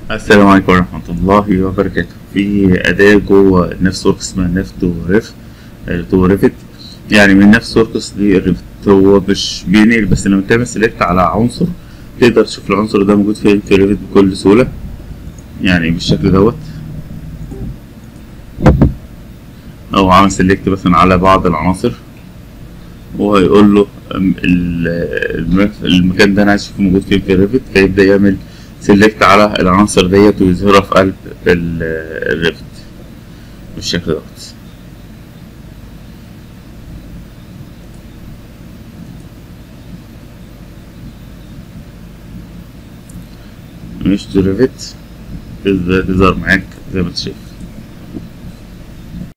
السلام عليكم ورحمة الله وبركاته في أداة جوه نفس ورك اسمها نفت وريف تو ريفت يعني من نفس وركس للريفت هو مش بينقل بس لما تعمل سيلكت على عنصر تقدر تشوف العنصر ده موجود فين في ريفت بكل سهولة يعني بالشكل دوت أو عامل سيلكت مثلا على بعض العناصر وهيقول له أم، ال- المف- المكان ده أنا عايز أشوفه موجود فين في ريفت فيبدأ يعمل سيلكت على العناصر ديت ويظهرها في قلب ال- الريفت بالشكل دوت مش ريفت تظهر معاك زي ما انت شايف